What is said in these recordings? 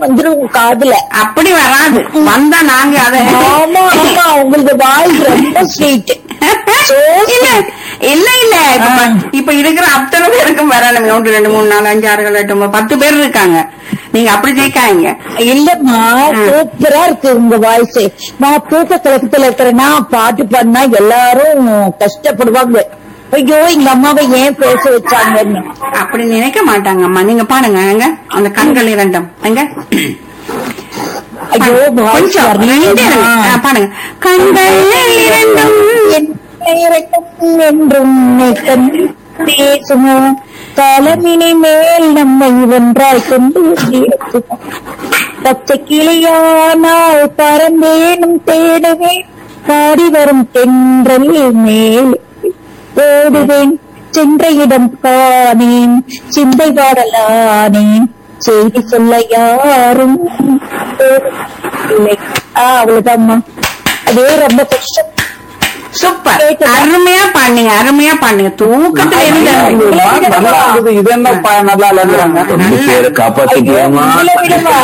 வந்துரும் உங்க காதுல அப்படி வராது வந்தா நாங்க அதை ஆமா ஆமா உங்களுக்கு வாய்ஸ் ரொம்ப ஸ்வீட் இல்ல இல்ல இல்ல இப்ப ப- இப்ப இருக்கிற அத்தனை பேருக்கும் வரணும் ஒன்று ரெண்டு மூணு நாலு அஞ்சு ஆறு ஏழு எட்டு ஒன்பது பத்து பேர் இருக்காங்க நீங்க அப்படி ஜெயிக்காங்க இல்லம்மா சூப்பரா இருக்கு உங்க வாய்ஸ் நான் தூக்க கலக்கத்துல இருக்கிறேன்னா பாட்டு பாடினா எல்லாரும் கஷ்டப்படுவாங்க ஐயோ எங்க அம்மாவை ஏன் பேச வச்சாங்கன்னு அப்படி நினைக்க மாட்டாங்க அம்மா நீங்க பாடுங்க எங்க அந்த கண்கள் இரண்டும் எங்க ஐயோ வாய்ஸ் கொஞ்சம் ரெண்டே ரெண்டு. ஆ, பாடுங்க கண்கள் இரண்டும் என்றும் பேசுமோ காலமினி மேல் நம்மை ஒன்றாய் கொண்டு சேர்க்குமோ. பச்சை கிளியானால் பறந்தேனும் தேடுவேன் பாடி வரும் தென்றல் மேல் ஓடுவேன் சென்ற இடம் காணேன் சிந்தை பாடலானேன் செய்தி சொல்ல யாரும் இல்லை ஆ அவ்வளவுதாம்மா அதே ரொம்ப கஷ்டம் சூப்பர் கேக்குதா? அருமையா பாடுங்க அருமையா பாடுங்க தூக்கத்துல இருந்து நல்லா இருக்குது. இது என்ன ப- நல்லா இல்லைங்கிறாங்க ரெண்டு பேரை காப்பாத்திக்கலாமா உங்களை விடவா?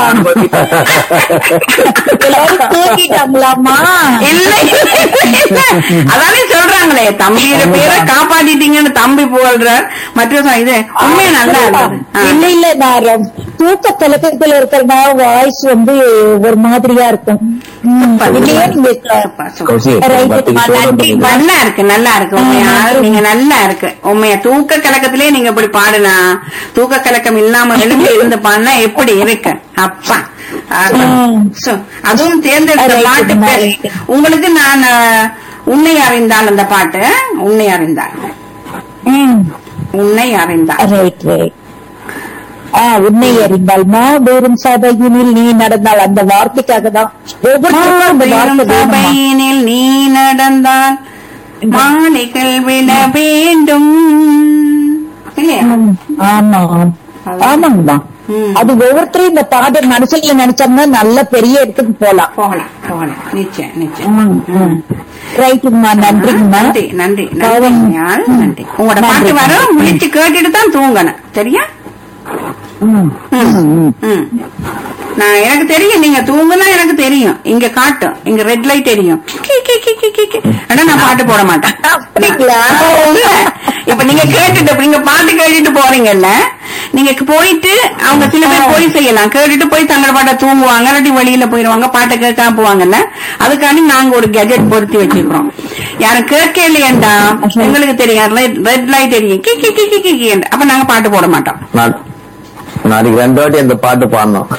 எல்லாரும் தூக்கிட்டாங்களாமா இல்ல அதானே சொல்றாங்களே தம்பியோட பேரை காப்பாத்திட்டீங்கன்னு தம்பி புகழ்றார் மற்ற இது உண்மையா நல்லா இருந்தது ஆ. இல்ல இல்ல நான் ரொம்ப தூக்க கலக்கத்துல இருக்கிறதா வாய்ஸ் வந்து ஒரு மாதிரியா இருக்கும் ம், இல்லையா நீங்க சூப்பர், சூப்பர். கௌசி Right, பத்து மா, நிமிஷம் நன்றி, தான் நல்லா இருக்கு நல்லா இருக்கு உண்மையா நீங்க நல்லா இருக்கு உண்மையா தூக்க கலக்கத்திலே நீங்க இப்படி பாடுனா தூக்க கலக்கம் இல்லாம எழுந்து இருந்து பாடினா எப்படி இருக்கு அப்பா ஆஹா. ம். So, அதுவும் தேர்ந்தெடுத்த Right, பாட்டு ma, பேர். right. உங்களுக்கு நான் அஹ், உன்னை அறிந்தால் அந்த பாட்டு உன்னை அறிந்தால் ம் உன்னை அறிந்தால் ரைட் ரைட் ஆ உன்னை அறிந்தால் மாபெரும் சபையினில் நீ நடந்தால் அந்த வார்த்தைக்காக தான் ஒவ்வொருத்தருக்கும் அந்த பெரும் வார்த்தை வேணுமா? சபையினில் நீ நடந்தால் மாலைகள் விழ வேண்டும் இல்லையா ம், ஆமா ஆமாங்கம்மா ம். அது ஒவ்வொருத்தரும் இந்த பாட்டு மனசுல நினைச்சோம்னா நல்ல பெரிய இடத்துக்கு போலாம் போகலாம் போகலாம் நிச்சயம் நிச்சயம் ரைட்டுங்கம்மா நன்றிங்கம்மா நன்றி நன்றி நன்றி பாவம். ஞால், நன்றி உங்களோட பாட்டு வரும் முடிச்சு கேட்டுட்டு தான் தூங்கணும் சரியா ம். ம். ம். நான் எனக்கு தெரியும் நீங்க தூங்குனா எனக்கு தெரியும் இங்க காட்டும் இங்க ரெட் லைட் தெரியும் கி, கி, கி, கி, கி, கி. ஆனா நான் பாட்டு போட மாட்டேன் அப்படிங்களா? இல்ல. இப்ப நீங்க கேட்டுட்டு இப்ப நீங்க பாட்டு கேட்டுட்டு போறீங்கல்ல நீங்க போயிட்டு அவங்க சில பேர் போய் செய்யலாம் கேட்டுட்டு போய் தங்களோட பாட்டை தூங்குவாங்க இல்லாட்டி வெளியில போயிருவாங்க பாட்டை கேட்காம போவாங்கல்ல அதுக்காண்டி நாங்க ஒரு கெஜெட் பொருத்தி வச்சிருக்கிறோம் யாரும் கேட்க இல்லையண்டா எங்களுக்கு தெரியும் ரெட் லைட் தெரியும் கி கி கி கி கி கி அப்ப நாங்க பாட்டு போட மாட்டோம் நான் நாளைக்கு ரெண்டு வாட்டி அந்த பாட்டு பாடணும்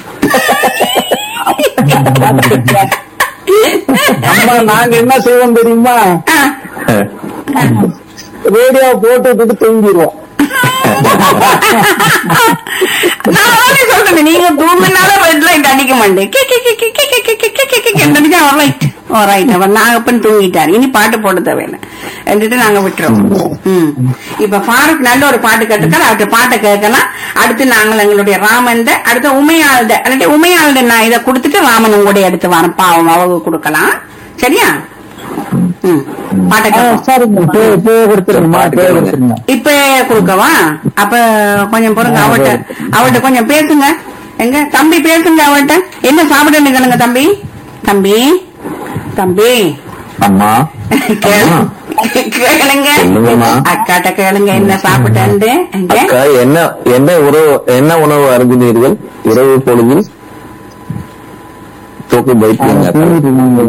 அம்மா நாங்க என்ன செய்வோம் தெரியுமா ஆ. ரேடியோ போட்டு விட்டுட்டு தூங்கிடுவோம் நான் அதானே சொல்றேன் நீங்க தூங்கினாலும் ரெட் லைட் அடிக்க மாட்டேன் கி, கி, கி, கி, கி, கி, கி, கி, கி, கி, கி, கி, அடிச்சா all right. All right. அவர் நாகப்பன் தூங்கிட்டார் இனி பாட்டு போட தேவையில்லை என்றுட்டு நாங்க விட்டுறோம் ம். இப்ப ஃபாரூக் நல்ல ஒரு பாட்டு கேட்டுக்கார் அவர்கிட்ட பாட்டை கேட்கலாம் அடுத்து நாங்கள் எங்களுடைய ராமன் அடுத்து உமையாள்ட இல்லாட்டி உமையாள்ட நான் இதை கொடுத்துட்டு ராமன் உங்களுடைய எடுத்து வரேன் பாவம் அவங்க கொடுக்கலாம் சரியா ம். பாட்டை ஆ, கேட்போம். சரிங்கம்மா இப்போ இப்போ கொடுத்துருங்கம்மா இப்போ கொடுத்துருங்க இப்ப கொடுக்கவா அப்ப கொஞ்சம் பொறுங்க அவட்ட அவட்ட கொஞ்சம் பேசுங்க எங்க தம்பி பேசுங்க அவட்ட என்ன சாப்பிட நிக்கணுங்க தம்பி தம்பி தம்பி அம்மா கேளு- கேளுங்க சொல்லுங்கம்மா. அக்காட்ட கேளுங்க என்ன சாப்பிட்டேன்ட்டு எங்க அக்கா என்ன என்ன உறவு என்ன உணவு அருந்தினீர்கள் இரவு பொழுதில் தூக்கு போயிட்டீங்க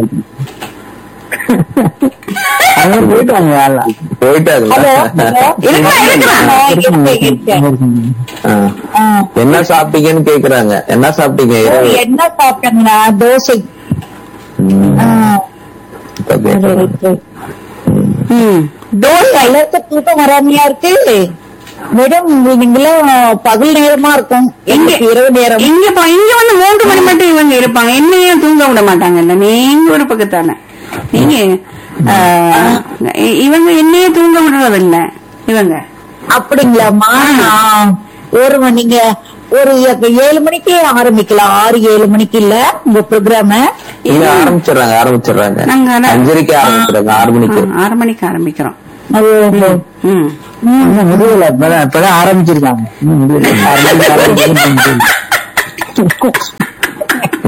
அங்க போயிட்டாங்க எல்லாம் போயிட்டாங்களா ஹலோ ஹலோ இருக்கலாம், இருக்கலாம். ஆ, இருக்கேன், இருக்கேன். ஆ. ஆ. என்ன சாப்பிட்டீங்கன்னு கேக்குறாங்க என்ன சாப்பிட்டீங்க இரவு என்ன சாப்பிட்டீங்கன்னா தோசை ம், ஆ, இப்ப கேக்குறேன். ம். தோசை எல்லாருக்கும் தூக்கம் வராமையா இருக்கு மேடம் நீங்களும் பகல் நேரமா இருக்கும் எங்களுக்கு இரவு நேரம் இங்க பா- இங்க வந்து மூன்று மணி மட்டும் இவங்க இருப்பாங்க என்னையும் தூங்க விட மாட்டாங்கல்ல நீங்க ஒரு பக்கத்தான நீங்க ஆ, இ- இவங்க என்னையே தூங்க விடுறதில்ல இவங்க அப்படிங்களாம்மா ஆ, ஒரு மணி நீங்க ஒரு ஏ- ஏழு மணிக்கு ஆரம்பிக்கலாம் ஆறு ஏழு மணிக்கு இல்ல உங்க ப்ரோக்ராம இல்ல ஆரம்பிச்சிடுறாங்க ஆரம்பிச்சிடுறாங்க நாங்க அதான். அஞ்சரைக்கு ஆரம்பிச்சிடுறாங்க ஆறு மணிக்கு ஆ, ஆறு மணிக்கு ஆரம்பிக்கிறோம் ம் இன்னும் முடியல இப்பதான் இப்பதான் ஆரம்பிச்சிருக்காங்க இன்னும் முடியல. ஆறு மணிக்கு ஆரம்பிச்சு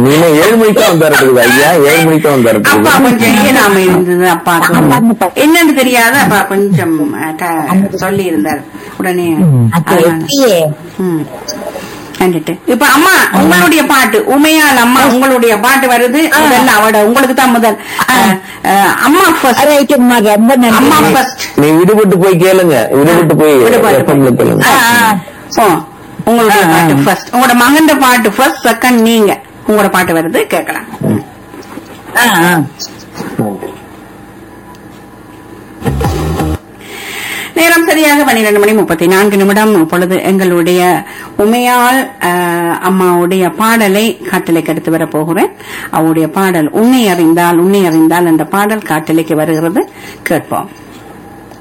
நீங்க ஏழு மணிக்கு தான் வந்தாரு ஐயா ஏழு மணிக்கு தான் அப்பா வந்தாரு கொஞ்சம் இயலாம இருந்தது அப்பாக்கு என்னன்னு தெரியாத அப்பா கொஞ்சம் அஹ், க- சொல்லி இருந்தார் உடனே அது அதனால. எப்படியே ம். கண்டுட்டு இப்ப அம்மா உங்களுடைய பாட்டு உமையால் அம்மா உங்களுடைய பாட்டு வருது முதல்ல அவட உங்களுக்கு தான் முதல் அஹ், அஹ், அம்மா ஃபர்ஸ்ட் ரைட்டுமா ரொம்ப அம்மா நன்றி ஃபர்ஸ்ட் நீ விடுபட்டு போய் கேளுங்க விடுபட்டு போய் விடுபட்டு FM ல கேளுங்க ஓ உங்களுடைய பாட்டு ஃபர்ஸ்ட் உங்களோட மகன் பாட்டு ஃபர்ஸ்ட் செகண்ட் நீங்க உங்களோட பாட்டு வருது கேட்கலாம் ஆ, ஆ. நேரம் சரியாக பன்னிரண்டு மணி முப்பத்தி நான்கு நிமிடம் இப்பொழுது எங்களுடைய உமையால் அஹ், அம்மாவுடைய பாடலை காட்டலைக்கு எடுத்து வர போகிறேன் அவருடைய பாடல் உன்னை அறிந்தால் உன்னை அறிந்தால் என்ற பாடல் காட்டலைக்கு வருகிறது கேட்போம்